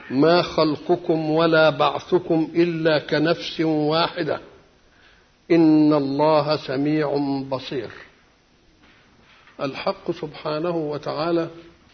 ما خلقكم ولا بعثكم الا كنفس واحده ان الله سميع بصير الحق سبحانه وتعالى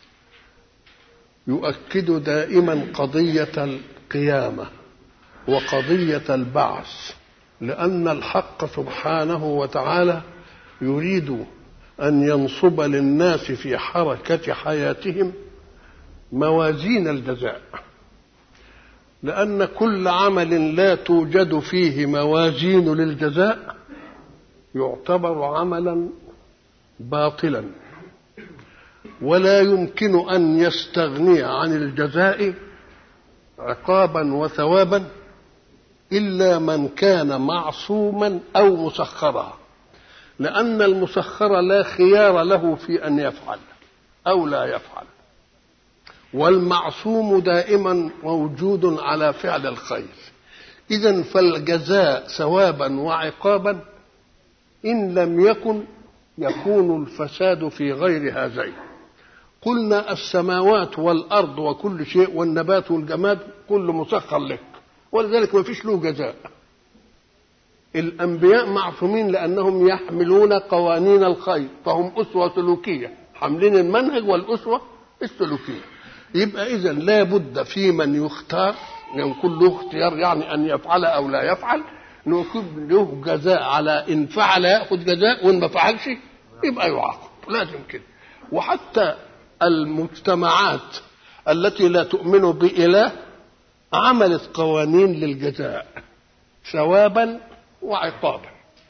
يؤكد دائما قضيه القيامه وقضيه البعث لان الحق سبحانه وتعالى يريد ان ينصب للناس في حركه حياتهم موازين الجزاء لان كل عمل لا توجد فيه موازين للجزاء يعتبر عملا باطلا ولا يمكن ان يستغني عن الجزاء عقابا وثوابا الا من كان معصوما او مسخرا لان المسخر لا خيار له في ان يفعل او لا يفعل والمعصوم دائما موجود على فعل الخير اذا فالجزاء ثوابا وعقابا ان لم يكن يكون الفساد في غير هذين قلنا السماوات والارض وكل شيء والنبات والجماد كل مسخر لك ولذلك ما فيش له جزاء الانبياء معصومين لانهم يحملون قوانين الخير فهم اسوه سلوكيه حاملين المنهج والاسوه السلوكيه يبقى اذا لا بد في من يختار يكون له اختيار يعني ان يفعل او لا يفعل نكون له جزاء على ان فعل ياخذ جزاء وان ما فعلش يبقى يعاقب لازم كده وحتى المجتمعات التي لا تؤمن بإله عملت قوانين للجزاء ثوابا وعقابا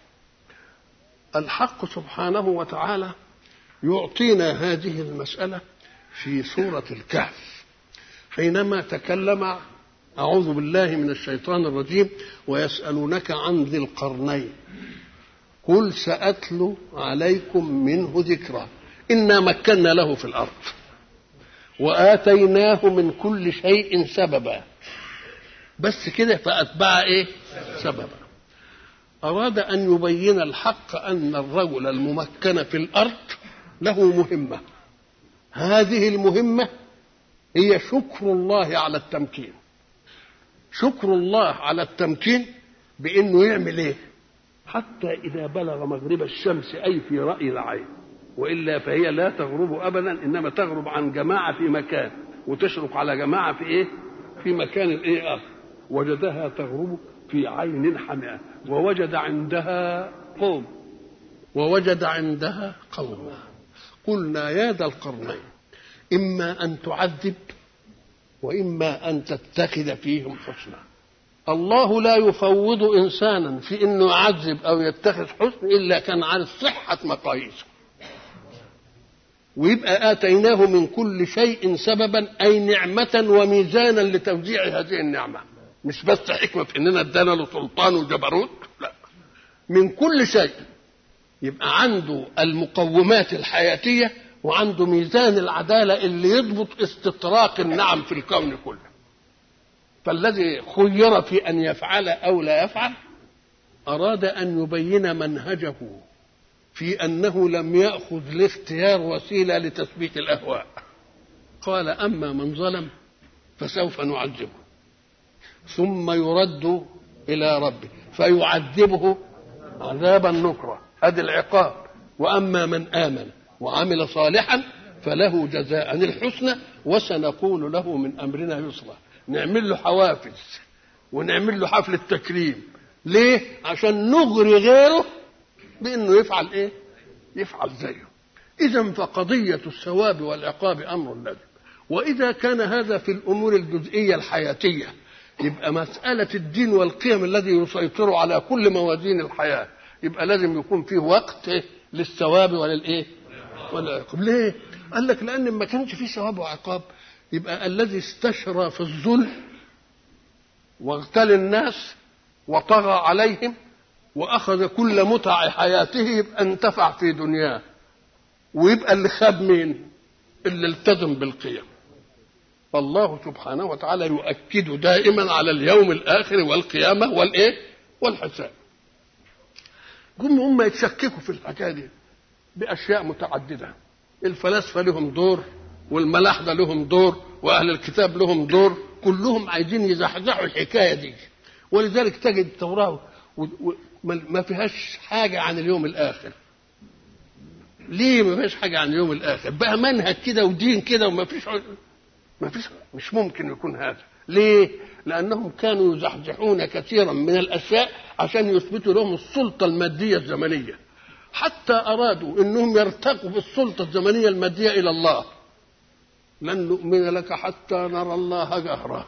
الحق سبحانه وتعالى يعطينا هذه المسألة في سورة الكهف حينما تكلم أعوذ بالله من الشيطان الرجيم ويسألونك عن ذي القرنين قل سأتلو عليكم منه ذكرا إنا مكنا له في الأرض وآتيناه من كل شيء سببا بس كده فأتبع إيه سببا أراد أن يبين الحق أن الرجل الممكن في الأرض له مهمة هذه المهمة هي شكر الله على التمكين شكر الله على التمكين بأنه يعمل إيه حتى إذا بلغ مغرب الشمس أي في رأي العين والا فهي لا تغرب ابدا انما تغرب عن جماعه في مكان وتشرق على جماعه في ايه؟ في مكان الايه اخر وجدها تغرب في عين حمئه ووجد عندها قوم ووجد عندها قوما قلنا يا ذا القرنين اما ان تعذب واما ان تتخذ فيهم حسنا الله لا يفوض انسانا في انه يعذب او يتخذ حسن الا كان عارف صحه مقاييسه ويبقى آتيناه من كل شيء سببا أي نعمة وميزانا لتوزيع هذه النعمة مش بس حكمة في إننا ادانا له سلطان وجبروت لا من كل شيء يبقى عنده المقومات الحياتية وعنده ميزان العدالة اللي يضبط استطراق النعم في الكون كله فالذي خير في أن يفعل أو لا يفعل أراد أن يبين منهجه في انه لم ياخذ الاختيار وسيله لتثبيت الاهواء قال اما من ظلم فسوف نعذبه ثم يرد الى ربه فيعذبه عذابا نكرا ادي العقاب واما من امن وعمل صالحا فله جزاء الحسنى وسنقول له من امرنا يسرا نعمل له حوافز ونعمل له حفل التكريم ليه عشان نغري غيره بانه يفعل ايه يفعل زيه اذا فقضيه الثواب والعقاب امر لازم واذا كان هذا في الامور الجزئيه الحياتيه يبقى مساله الدين والقيم الذي يسيطر على كل موازين الحياه يبقى لازم يكون فيه وقت إيه؟ للثواب وللايه والعقاب ليه قال لك لان ما كانش فيه ثواب وعقاب يبقى الذي استشرى في الظلم واغتال الناس وطغى عليهم واخذ كل متع حياته يبقى انتفع في دنياه ويبقى اللي خاب مين اللي التزم بالقيم فالله سبحانه وتعالى يؤكد دائما على اليوم الاخر والقيامه والايه والحساب جم هم يتشككوا في الحكايه دي باشياء متعدده الفلاسفه لهم دور والملاحده لهم دور واهل الكتاب لهم دور كلهم عايزين يزحزحوا الحكايه دي ولذلك تجد التوراه و- و- ما- ما فيهاش حاجه عن اليوم الاخر ليه ما فيهاش حاجه عن اليوم الاخر بقى منهج كده ودين كده وما فيش ما فيش مش ممكن يكون هذا ليه لانهم كانوا يزحزحون كثيرا من الاشياء عشان يثبتوا لهم السلطه الماديه الزمنيه حتى ارادوا انهم يرتقوا بالسلطه الزمنيه الماديه الى الله لن نؤمن لك حتى نرى الله جهرا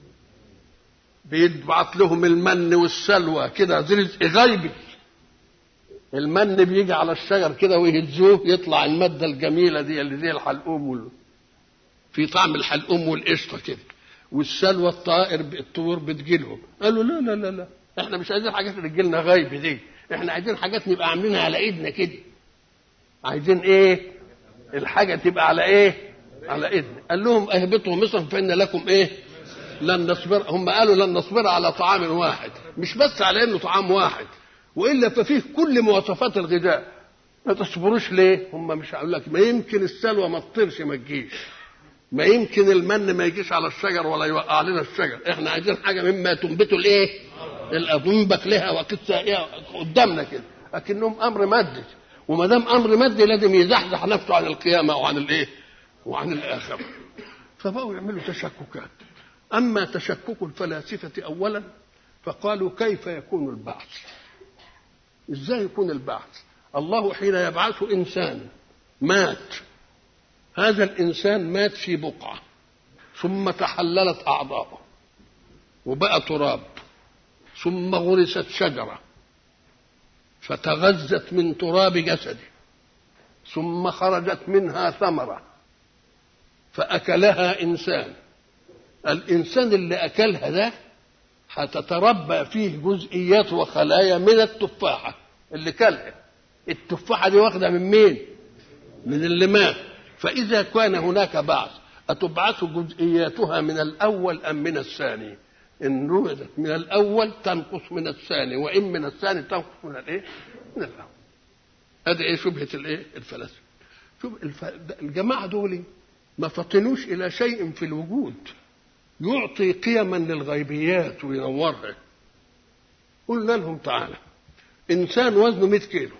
بيبعت لهم المن والسلوى كده رزق غيبي المن بيجي على الشجر كده ويهزوه يطلع الماده الجميله دي اللي زي الحلقوم وال... في طعم الحلقوم والقشطه كده والسلوى الطائر الطيور بتجيلهم قالوا لا لا لا لا احنا مش عايزين حاجات اللي تجيلنا غيب دي احنا عايزين حاجات نبقى عاملينها على ايدنا كده عايزين ايه الحاجه تبقى على ايه على ايدنا قال لهم اهبطوا مصر فان لكم ايه لن نصبر هم قالوا لن نصبر على طعام واحد مش بس على انه طعام واحد والا ففيه كل مواصفات الغذاء ما تصبروش ليه هم مش هقول لك ما يمكن السلوى ما تطيرش ما تجيش ما يمكن المن ما يجيش على الشجر ولا يوقع لنا الشجر احنا عايزين حاجه مما تنبته الايه الارض ينبت لها وقصه ايه قدامنا كده لكنهم امر مادي وما دام امر مادي لازم يزحزح نفسه عن القيامه وعن الايه وعن الاخره فبقوا يعملوا تشككات اما تشكك الفلاسفه اولا فقالوا كيف يكون البعث ازاي يكون البعث الله حين يبعث انسان مات هذا الانسان مات في بقعه ثم تحللت اعضاؤه وبقى تراب ثم غرست شجره فتغذت من تراب جسده ثم خرجت منها ثمره فاكلها انسان الانسان اللي اكلها ده هتتربى فيه جزئيات وخلايا من التفاحه اللي كلها التفاحه دي واخده من مين من اللي مات فاذا كان هناك بعث اتبعث جزئياتها من الاول ام من الثاني ان وجدت من الاول تنقص من الثاني وان من الثاني تنقص من الايه من الاول هذه ايه شبهه الايه الفلاسفه شوف الف... الجماعه دول ما فطنوش الى شيء في الوجود يعطي قيما للغيبيات وينورها قلنا لهم تعالى انسان وزنه 100 كيلو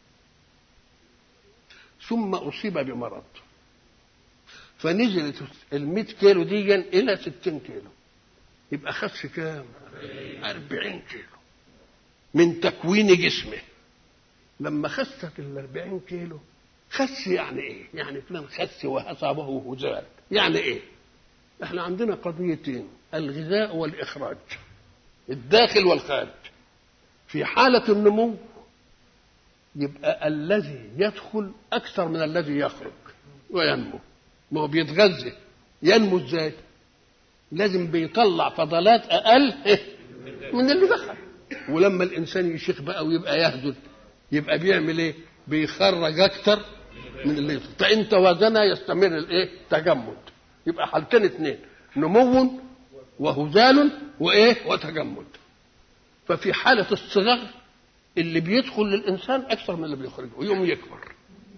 ثم اصيب بمرض فنزلت ال 100 كيلو دي الى 60 كيلو يبقى خس كام 40 كيلو من تكوين جسمه لما خست ال 40 كيلو خس يعني ايه يعني فلان خس واصابه هزال يعني ايه احنا عندنا قضيتين الغذاء والاخراج الداخل والخارج في حاله النمو يبقى الذي يدخل اكثر من الذي يخرج وينمو ما هو بيتغذى ينمو ازاي لازم بيطلع فضلات اقل من اللي دخل ولما الانسان يشيخ بقى ويبقى يهدد يبقى بيعمل ايه بيخرج اكتر من اللي يدخل فان توازنا يستمر الايه تجمد يبقى حالتين اثنين نمو وهزال وايه وتجمد ففي حاله الصغر اللي بيدخل للانسان اكثر من اللي بيخرجه ويوم يكبر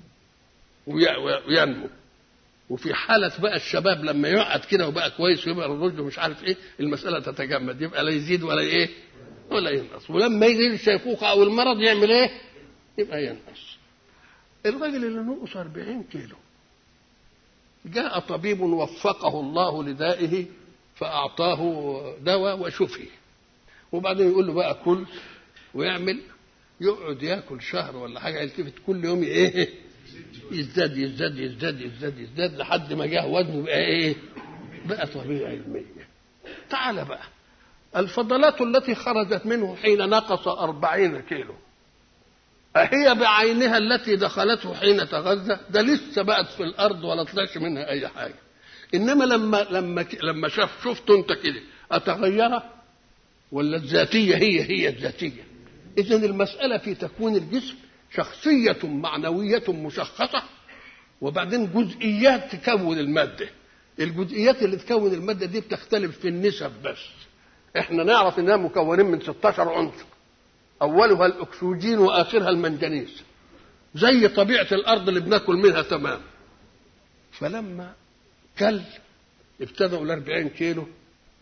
وينمو وفي حالة بقى الشباب لما يقعد كده وبقى كويس ويبقى الرشد ومش عارف ايه المسألة تتجمد يبقى لا يزيد ولا ايه ولا ينقص ولما يجي الشيخوخة أو المرض يعمل ايه يبقى ينقص الراجل اللي نقص 40 كيلو جاء طبيب وفقه الله لدائه فأعطاه دواء وشفي وبعدين يقول له بقى كل ويعمل يقعد ياكل شهر ولا حاجه يلتفت كل يوم ايه يزداد يزداد يزداد يزداد يزداد لحد ما جه وزنه بقى ايه بقى طبيعي المية تعال بقى الفضلات التي خرجت منه حين نقص أربعين كيلو أهي بعينها التي دخلته حين تغذى ده لسه بقت في الأرض ولا طلعش منها أي حاجة إنما لما لما لما شاف شفت أنت كده أتغير ولا الذاتية هي هي الذاتية إذا المسألة في تكوين الجسم شخصية معنوية مشخصة وبعدين جزئيات تكون المادة الجزئيات اللي تكون المادة دي بتختلف في النسب بس احنا نعرف انها مكونين من 16 عنصر اولها الاكسجين واخرها المنجنيز زي طبيعة الارض اللي بناكل منها تمام فلما كل ابتدأوا ال 40 كيلو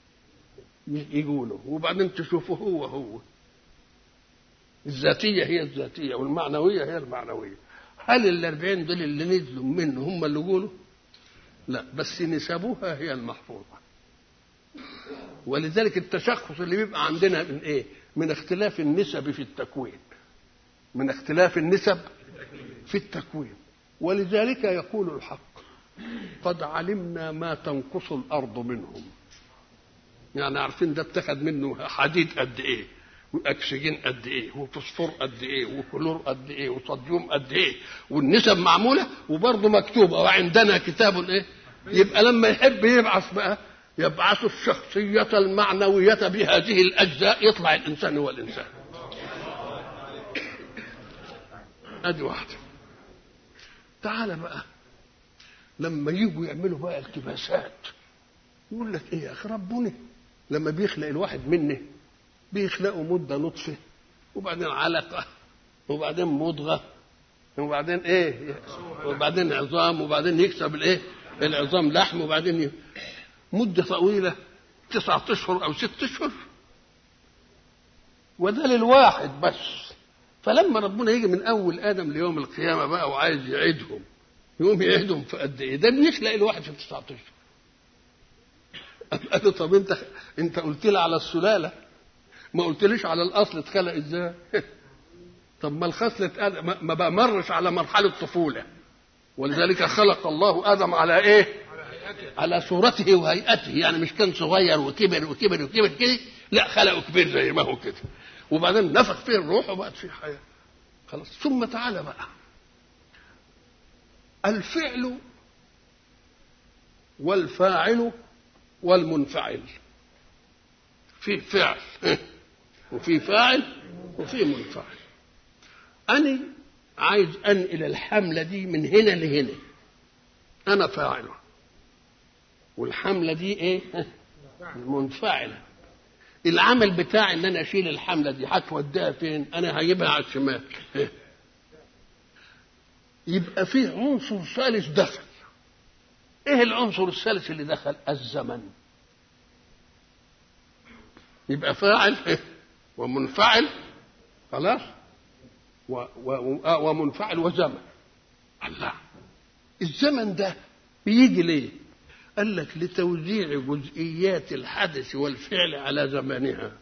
يقولوا وبعدين تشوفه هو هو الذاتية هي الذاتية والمعنوية هي المعنوية هل الأربعين دول اللي نزلوا منه هم اللي يقولوا لا بس نسبوها هي المحفوظة ولذلك التشخص اللي بيبقى عندنا من ايه من اختلاف النسب في التكوين من اختلاف النسب في التكوين ولذلك يقول الحق قد علمنا ما تنقص الارض منهم يعني عارفين ده اتخذ منه حديد قد ايه واكسجين قد ايه وفوسفور قد ايه وكلور قد ايه وصوديوم قد ايه والنسب معموله وبرضه مكتوبه وعندنا كتاب ايه يبقى لما يحب يبعث بقى يبعث الشخصية المعنوية بهذه الأجزاء يطلع الإنسان هو الإنسان أدي واحدة تعال بقى لما يجوا يعملوا بقى التباسات يقول لك ايه يا اخي ربنا لما بيخلق الواحد منه بيخلقه مده نطفه وبعدين علقه وبعدين مضغه وبعدين ايه وبعدين عظام وبعدين يكسب الايه العظام لحم وبعدين ي... مده طويله تسعة اشهر او ست اشهر وده للواحد بس فلما ربنا يجي من اول ادم ليوم القيامه بقى وعايز يعيدهم يقوم يعيدهم في قد ايه؟ ده بيخلق الواحد في 19 قال له طب انت انت قلت لي على السلاله ما قلتليش على الاصل اتخلق ازاي؟ طب ما الخصل ما بمرش على مرحله طفوله ولذلك خلق الله ادم على ايه؟ على صورته وهيئته يعني مش كان صغير وكبر وكبر وكبر كده لا خلقه كبير زي ما هو كده وبعدين نفخ فيه الروح وبقت فيه حياه خلاص ثم تعالى بقى الفعل والفاعل والمنفعل في فعل وفي فاعل وفي منفعل أنا عايز أنقل الحملة دي من هنا لهنا أنا فاعله والحملة دي إيه؟ منفعلة العمل بتاعي ان انا اشيل الحمله دي هتوديها فين؟ انا هجيبها على الشمال يبقى فيه عنصر ثالث دخل ايه العنصر الثالث اللي دخل الزمن يبقى فاعل ومنفعل خلاص و و ومنفعل وزمن الله الزمن ده بيجي ليه قال لك لتوزيع جزئيات الحدث والفعل على زمانها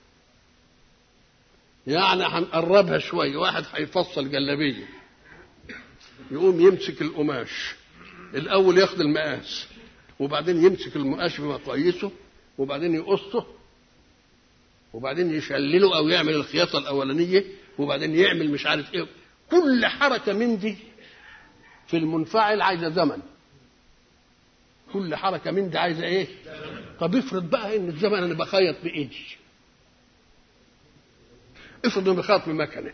يعني هنقربها شويه واحد هيفصل جلابيه يقوم يمسك القماش الاول ياخد المقاس وبعدين يمسك المقاس بمقاييسه وبعدين يقصه وبعدين يشلله او يعمل الخياطه الاولانيه وبعدين يعمل مش عارف ايه كل حركه من دي في المنفعل عايزه زمن كل حركه من دي عايزه ايه طب افرض بقى ان الزمن انا بخيط بايدي افرض اني بخيط بمكنه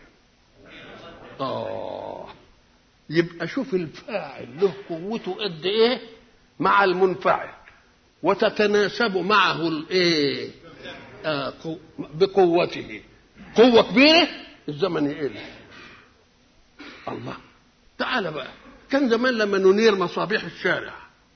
اه يبقى شوف الفاعل له قوته قد ايه مع المنفعل وتتناسب معه الايه آه بقوته قوة كبيرة الزمن يقل الله تعال بقى كان زمان لما ننير مصابيح الشارع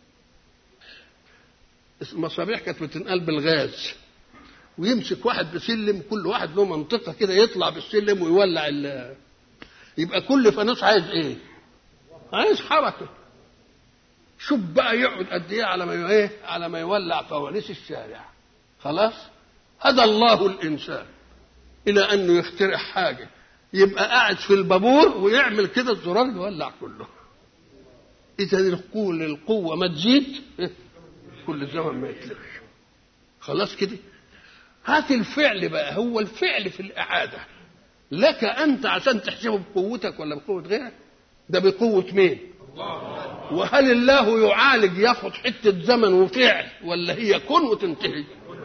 المصابيح كانت بتنقل بالغاز ويمسك واحد بسلم كل واحد له منطقة كده يطلع بالسلم ويولع ال يبقى كل فانوس عايز ايه؟ عايز حركة شوف بقى يقعد قد ايه على ما ايه؟ على ما يولع فوانيس الشارع خلاص؟ هدى الله الانسان الى انه يخترع حاجه يبقى قاعد في البابور ويعمل كده الزرار يولع كله اذا القوه القوه ما تزيد كل الزمن ما يتلغش خلاص كده هات الفعل بقى هو الفعل في الاعاده لك انت عشان تحسبه بقوتك ولا بقوه غيرك ده بقوه مين وهل الله يعالج ياخد حته زمن وفعل ولا هي كن وتنتهي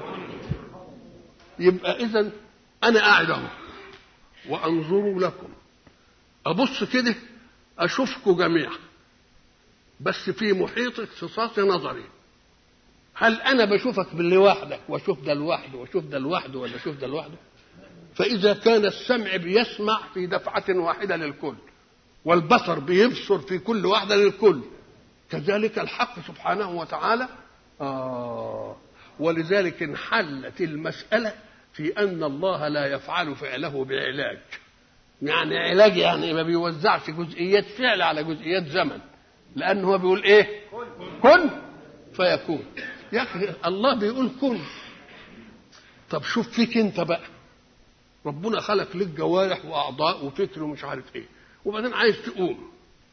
يبقى اذا انا قاعد اهو وانظر لكم ابص كده اشوفكم جميعا بس في محيط اختصاص نظري هل انا بشوفك لوحدك واشوف ده لوحده واشوف ده لوحده ولا اشوف ده لوحده فاذا كان السمع بيسمع في دفعه واحده للكل والبصر بيبصر في كل واحده للكل كذلك الحق سبحانه وتعالى آه ولذلك انحلت المسألة في أن الله لا يفعل فعله بعلاج يعني علاج يعني ما بيوزعش جزئيات فعل على جزئيات زمن لأنه هو بيقول إيه كن فيكون يا أخي الله بيقول كن طب شوف فيك أنت بقى ربنا خلق لك جوارح وأعضاء وفكر ومش عارف إيه وبعدين عايز تقوم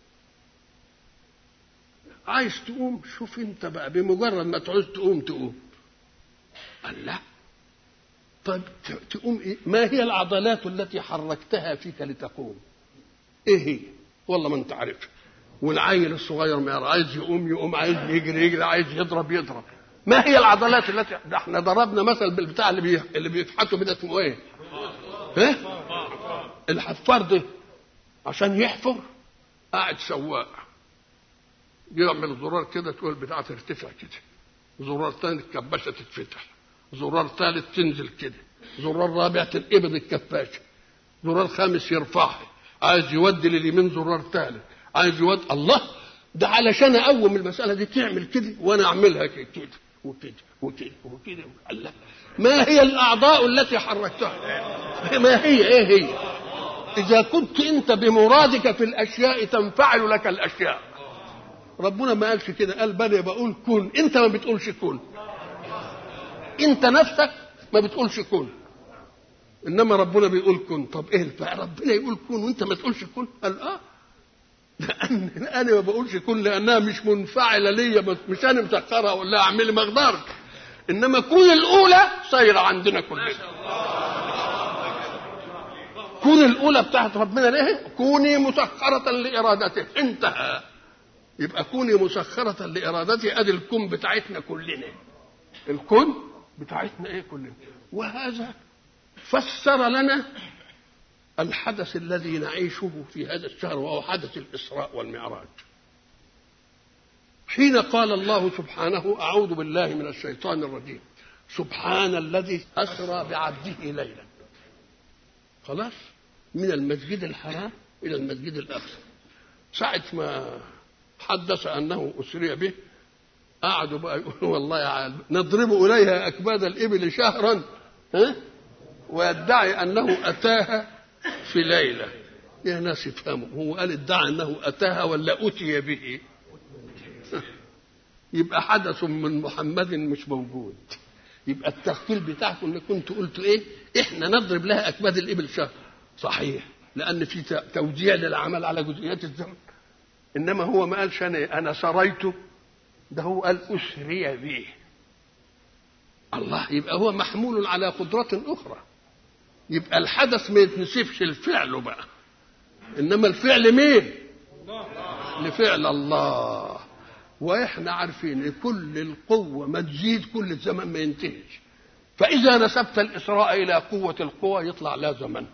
عايز تقوم شوف انت بقى بمجرد ما تعوز تقوم تقوم قال لا طيب تقوم ايه ما هي العضلات التي حركتها فيك لتقوم ايه هي والله ما انت عارف والعيل الصغير ما يرى عايز يقوم يقوم عايز يجري يجري عايز يضرب يضرب ما هي العضلات التي ده احنا ضربنا مثل بالبتاع اللي بي... اللي بيفحتوا بده اسمه ايه؟ ايه؟ الحفار ده عشان يحفر قاعد سواق يعمل زرار كده تقول البتاعه ترتفع كده زرار ثاني الكباشه تتفتح زرار ثالث تنزل كده زرار رابع تنقبض الكباشه زرار خامس يرفعها عايز يودي لليمين زرار ثالث عايز يودي الله ده علشان اقوم المساله دي تعمل كده وانا اعملها كده وكده وكده وكده الله ما هي الاعضاء التي حركتها ما هي ايه هي اذا كنت انت بمرادك في الاشياء تنفعل لك الاشياء ربنا ما قالش كده قال بل بقول كن انت ما بتقولش كن انت نفسك ما بتقولش كن انما ربنا بيقول كن طب ايه الفعل ربنا يقول كن وانت ما تقولش كن قال اه لان انا ما بقولش كن لانها مش منفعله ليا مش انا مسخرها اقول لها اعملي مقدارك انما كون الاولى صايره عندنا كلنا كون الاولى بتاعت ربنا ليه كوني مسخره لارادته انتهى يبقى كوني مسخرة لإرادته أدي الكون بتاعتنا كلنا الكون بتاعتنا إيه كلنا وهذا فسر لنا الحدث الذي نعيشه في هذا الشهر وهو حدث الإسراء والمعراج حين قال الله سبحانه أعوذ بالله من الشيطان الرجيم سبحان الذي أسرى بعبده ليلا خلاص من المسجد الحرام إلى المسجد الأقصى ساعة ما حدث انه اسري به قعدوا بقى يقولوا والله يا عالم نضرب اليها اكباد الابل شهرا ها ويدعي انه اتاها في ليله يا ناس افهموا هو قال ادعى انه اتاها ولا اتي به يبقى حدث من محمد مش موجود يبقى التغفيل بتاعكم اللي كنت قلت ايه احنا نضرب لها اكباد الابل شهر صحيح لان في توزيع للعمل على جزئيات الزمن انما هو ما قالش انا انا سريت ده هو قال اسري به الله يبقى هو محمول على قدرة أخرى يبقى الحدث ما يتنسبش الفعل بقى إنما الفعل مين؟ لفعل الله وإحنا عارفين كل القوة ما تزيد كل الزمن ما ينتهيش فإذا نسبت الإسراء إلى قوة القوى يطلع لا زمن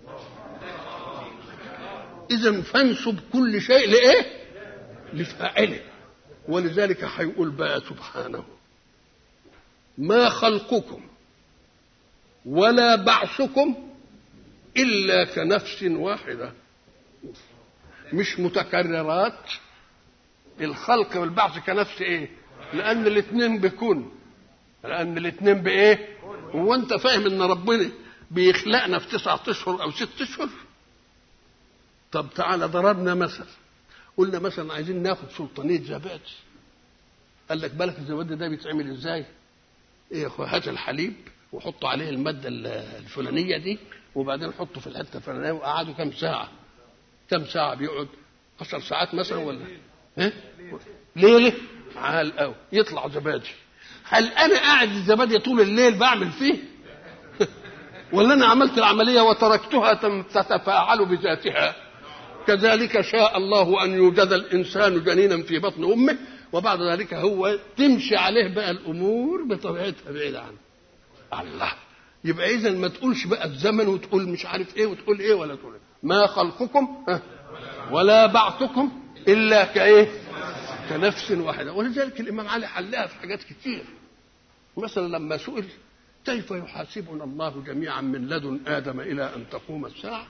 اذا فانسب كل شيء لايه لفاعله ولذلك هيقول بقى سبحانه ما خلقكم ولا بعثكم الا كنفس واحده مش متكررات الخلق والبعث كنفس ايه لان الاثنين بكون لان الاثنين بايه هو انت فاهم ان ربنا بيخلقنا في تسعة اشهر او ست اشهر طب تعالى ضربنا مثل قلنا مثلا عايزين ناخد سلطانيه زبادي قال لك بالك الزبادي ده بيتعمل ازاي؟ ايه يا اخويا هات الحليب وحط عليه الماده الفلانيه دي وبعدين حطه في الحته الفلانيه وقعدوا كم ساعه؟ كم ساعه بيقعد؟ 10 ساعات مثلا ولا؟ ايه؟ ليله؟ عال قوي يطلع زبادي هل انا قاعد الزبادي طول الليل بعمل فيه؟ ولا انا عملت العمليه وتركتها تتفاعل بذاتها؟ كذلك شاء الله ان يوجد الانسان جنينا في بطن امه وبعد ذلك هو تمشي عليه بقى الامور بطبيعتها بعيده عنه الله يبقى اذا ما تقولش بقى الزمن وتقول مش عارف ايه وتقول ايه ولا تقول إيه. ما خلقكم ولا بعثكم الا كايه كنفس واحده ولذلك الامام علي حلها في حاجات كتير مثلا لما سئل كيف يحاسبنا الله جميعا من لدن ادم الى ان تقوم الساعه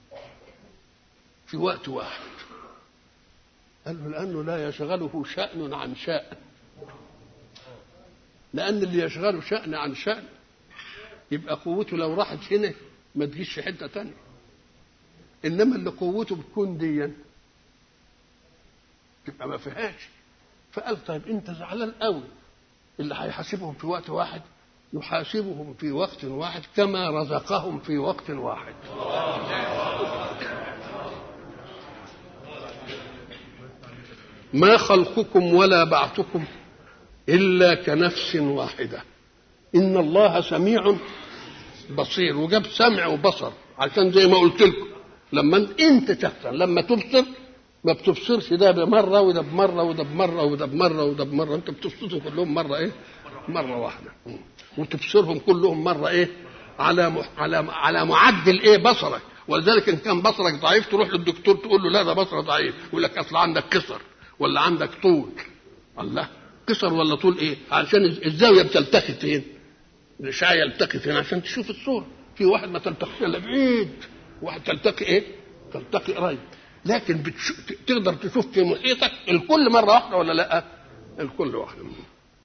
في وقت واحد قال له لأنه لا يشغله شأن عن شأن لان اللي يشغله شأن عن شأن يبقى قوته لو راحت هنا ما تجيش في حته تانية انما اللي قوته بتكون دي تبقى ما فيهاش فقال طيب انت زعلان قوي اللي هيحاسبهم في وقت واحد يحاسبهم في وقت واحد كما رزقهم في وقت واحد ما خلقكم ولا بعثكم إلا كنفس واحدة إن الله سميع بصير وجاب سمع وبصر عشان زي ما قلت لكم لما انت تحصل لما تبصر ما بتبصرش ده بمرة وده بمرة وده بمرة وده بمرة وده بمرة انت بتبصرهم كلهم مرة ايه؟ مرة واحدة وتبصرهم كلهم مرة ايه؟ على م... على على معدل ايه بصرك ولذلك ان كان بصرك ضعيف تروح للدكتور تقول له لا ده بصرك ضعيف يقول لك اصل عندك قصر ولا عندك طول الله قصر ولا طول ايه؟ عشان الزاويه بتلتقي فين؟ الاشعاع يلتقي فين عشان تشوف الصوره في واحد ما تلتقيش الا بعيد واحد تلتقي ايه؟ تلتقي قريب لكن بتش... تقدر تشوف في محيطك الكل مره واحده ولا لا؟ الكل واحده